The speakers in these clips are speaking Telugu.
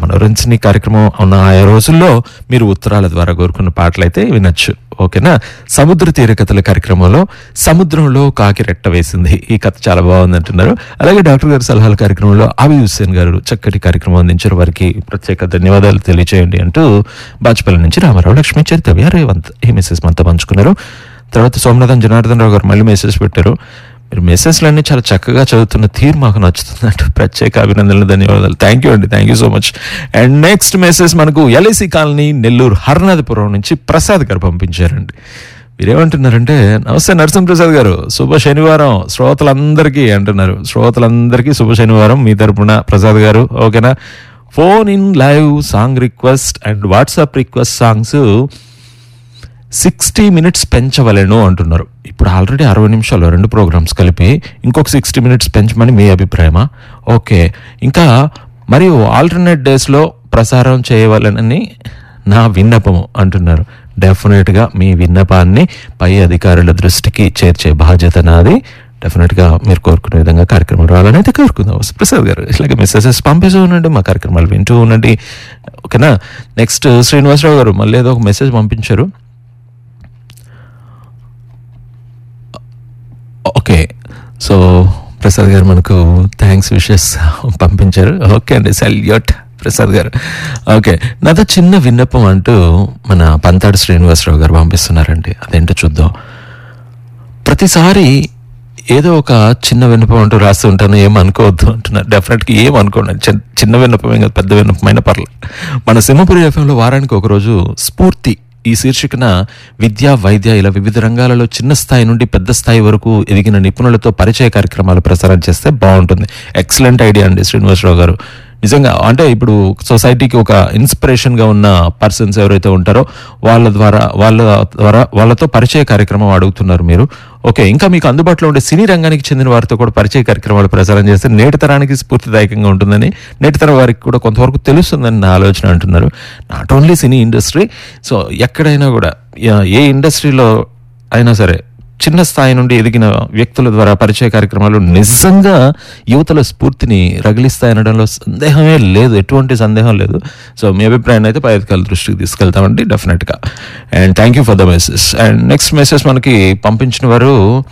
మనోరంజని కార్యక్రమం ఉన్న ఆయా రోజుల్లో మీరు ఉత్తరాల ద్వారా కోరుకున్న పాటలు అయితే వినొచ్చు ఓకేనా సముద్ర తీర కథల కార్యక్రమంలో సముద్రంలో కాకి రెట్ట వేసింది ఈ కథ చాలా బాగుంది అంటున్నారు అలాగే డాక్టర్ గారి సలహాల కార్యక్రమంలో ఆబి హుస్సేన్ గారు చక్కటి కార్యక్రమం అందించారు వారికి ప్రత్యేక ధన్యవాదాలు తెలియజేయండి అంటూ బాజ్పల్లి నుంచి రామారావు లక్ష్మీ చరితవ్య రేవంత్ ఈ మెసేజ్ మనతో పంచుకున్నారు తర్వాత సోమనాథన్ జనార్దన్ రావు గారు మళ్ళీ మెసేజ్ పెట్టారు మీరు మెసేజ్లన్నీ చాలా చక్కగా చదువుతున్న తీరు మాకు నచ్చుతుంది అంటూ ప్రత్యేక అభినందనలు ధన్యవాదాలు థ్యాంక్ యూ అండి thank you so much and next message మనకు ఎల్ఐసి కాలనీ నెల్లూరు హర్నాథపురం నుంచి ప్రసాద్ గారు పంపించారండి మీరేమంటున్నారంటే నమస్తే నరసింహప్రసాద్ గారు శుభ శనివారం శ్రోతలందరికీ అంటున్నారు శ్రోతలందరికీ శుభ శనివారం మీ తరపున ప్రసాద్ గారు ఓకేనా phone in live song request and WhatsApp request songs sixty minutes పెంచవలెను అంటున్నారు ఇప్పుడు ఆల్రెడీ అరవై నిమిషాలు రెండు ప్రోగ్రామ్స్ కలిపి ఇంకొక సిక్స్టీ మినిట్స్ పెంచమని మీ అభిప్రాయమా ఓకే ఇంకా మరియు ఆల్టర్నేట్ డేస్లో ప్రసారం చేయవలనని నా విన్నపము అంటున్నారు డెఫినెట్గా మీ విన్నపాన్ని పై అధికారుల దృష్టికి చేర్చే బాధ్యత నాది డెఫినెట్గా మీరు కోరుకునే విధంగా కార్యక్రమం రావాలని అయితే కోరుకుందాం ప్రసాద్ గారు ఇలాగే మెసేజెస్ పంపిస్తూ ఉండండి మా కార్యక్రమాలు వింటూ ఉండండి ఓకేనా నెక్స్ట్ శ్రీనివాసరావు గారు మళ్ళీ ఏదో ఒక మెసేజ్ పంపించారు ఓకే సో ప్రసాద్ గారు మనకు థ్యాంక్స్ విషెస్ పంపించారు ఓకే అండి సెల్యూట్ ప్రసాద్ గారు ఓకే నాతో చిన్న విన్నపం అంటూ మన పంతాడు శ్రీనివాసరావు గారు పంపిస్తున్నారండి అదేంటో చూద్దాం ప్రతిసారి ఏదో ఒక చిన్న విన్నపం అంటూ రాస్తూ ఉంటాను ఏం అనుకోవద్దు అంటున్నారు డెఫినెట్గా ఏం అనుకోండి చిన్న- చిన్న విన్నపమే కాదు పెద్ద విన్నపమైన పర్లేదు మన సింహపురి ఎఫ్ఎంలో వారానికి ఒకరోజు స్ఫూర్తి ఈ శీర్షికన విద్య వైద్య ఇలా వివిధ రంగాలలో చిన్న స్థాయి నుండి పెద్ద స్థాయి వరకు ఎదిగిన నిపుణులతో పరిచయ కార్యక్రమాలు ప్రసారం చేస్తే బాగుంటుంది ఎక్సలెంట్ ఐడియా అండి శ్రీనివాసరావు గారు నిజంగా అంటే ఇప్పుడు సొసైటీకి ఒక ఇన్స్పిరేషన్ గా ఉన్న పర్సన్స్ ఎవరైతే ఉంటారో వాళ్ళ ద్వారా వాళ్ళ ద్వారా వాళ్ళతో పరిచయ కార్యక్రమం అడుగుతున్నారు మీరు ఓకే ఇంకా మీకు అందుబాటులో ఉండే సినీ రంగానికి చెందిన వారితో కూడా పరిచయ కార్యక్రమాలు ప్రసారం చేస్తే నేటి తరానికి స్ఫూర్తిదాయకంగా ఉంటుందని నేటి తరం వారికి కూడా కొంతవరకు తెలుస్తుందని నా ఆలోచన అంటున్నారు not only cine industry so ఎక్కడైనా కూడా యా- ఏ ఇండస్ట్రీలో అయినా సరే చిన్న స్థాయి నుండి ఎదిగిన వ్యక్తుల ద్వారా పరిచయ కార్యక్రమాలు నిజంగా యువతల స్ఫూర్తిని రగిలిస్తాయనడంలో సందేహమే లేదు ఎటువంటి సందేహం లేదు సో మీ అభిప్రాయాన్ని అయితే పై అధికారుల దృష్టికి తీసుకెళ్తామండి డెఫినెట్గా and thank you for the message and next message మనకి పంపించిన వారు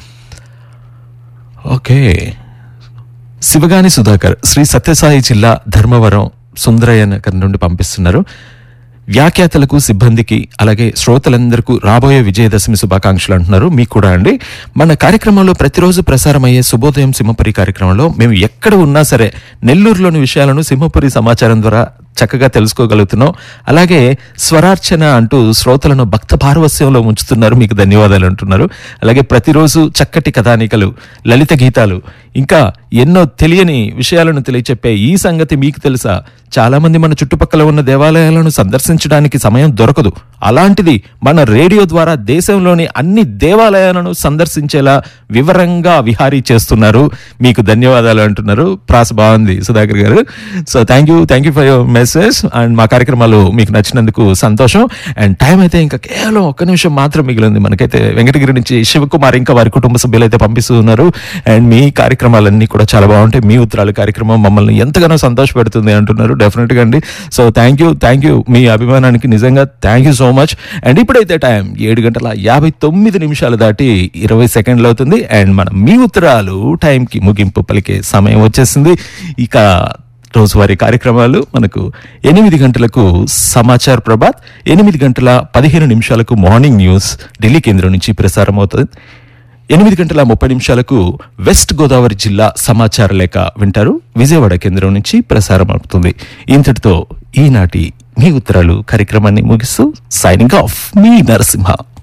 ఓకే శివగాని సుధాకర్ శ్రీ సత్యసాయి జిల్లా ధర్మవరం సుందరయ్య నగర్ నుండి పంపిస్తున్నారు వ్యాఖ్యాతలకు సిబ్బందికి అలాగే శ్రోతలందరికీ రాబోయే విజయదశమి శుభాకాంక్షలు అంటున్నారు మీకు కూడా అండి మన కార్యక్రమంలో ప్రతిరోజు ప్రసారమయ్యే శుభోదయం సింహపురి కార్యక్రమంలో మేము ఎక్కడ ఉన్నా సరే నెల్లూరులోని విషయాలను సింహపురి సమాచారం ద్వారా చక్కగా తెలుసుకోగలుగుతున్నాం అలాగే స్వరార్చన అంటూ శ్రోతలను భక్త పారవస్యంలో ఉంచుతున్నారు మీకు ధన్యవాదాలు అంటున్నారు అలాగే ప్రతిరోజు చక్కటి కథానికలు లలిత గీతాలు ఇంకా ఎన్నో తెలియని విషయాలను తెలియచెప్పే ఈ సంగతి మీకు తెలుసా చాలా మంది మన చుట్టుపక్కల ఉన్న దేవాలయాలను సందర్శించడానికి సమయం దొరకదు అలాంటిది మన రేడియో ద్వారా దేశంలోని అన్ని దేవాలయాలను సందర్శించేలా వివరంగా విహారీ చేస్తున్నారు మీకు ధన్యవాదాలు అంటున్నారు ప్రాస బాగుంది Sudhakar garu so thank you thank you for your message and మా కార్యక్రమాలు మీకు నచ్చినందుకు సంతోషం అండ్ టైం అయితే ఇంకా కేవలం ఒక్క నిమిషం మాత్రం మిగిలింది మనకైతే వెంకటగిరి నుంచి శివకుమార్ ఇంకా వారి కుటుంబ సభ్యులు అయితే పంపిస్తూ ఉన్నారు అండ్ మీ కార్యక్రమాలన్నీ కూడా చాలా బాగుంటాయి మీ ఉత్తరాల కార్యక్రమం మమ్మల్ని ఎంతగానో సంతోషపెడుతుంది అంటున్నారు డెఫినెట్ గా అండి so thank you thank you మీ అభిమానానికి నిజంగా thank you so much and ఇప్పుడైతే టైం ఏడు గంటల యాభై తొమ్మిది నిమిషాలు దాటి ఇరవై సెకండ్లు అవుతుంది అండ్ మన మీ ఉత్తరాలు టైంకి ముగింపు పలికే సమయం వచ్చేసింది ఇక రోజువారీ కార్యక్రమాలు మనకు ఎనిమిది గంటలకు సమాచార్ ప్రభాత్ ఎనిమిది గంటల పదిహేను నిమిషాలకు మార్నింగ్ న్యూస్ ఢిల్లీ కేంద్రం నుంచి ప్రసారం అవుతుంది ఎనిమిది గంటల ముప్పై నిమిషాలకు వెస్ట్ గోదావరి జిల్లా సమాచార లేఖ వింటారు విజయవాడ కేంద్రం నుంచి ప్రసారం అవుతుంది ఇంతటితో ఈనాటి మీ ఉత్తరాలు కార్యక్రమాన్ని ముగిస్తూ సైనింగ్ ఆఫ్ మీ నరసింహ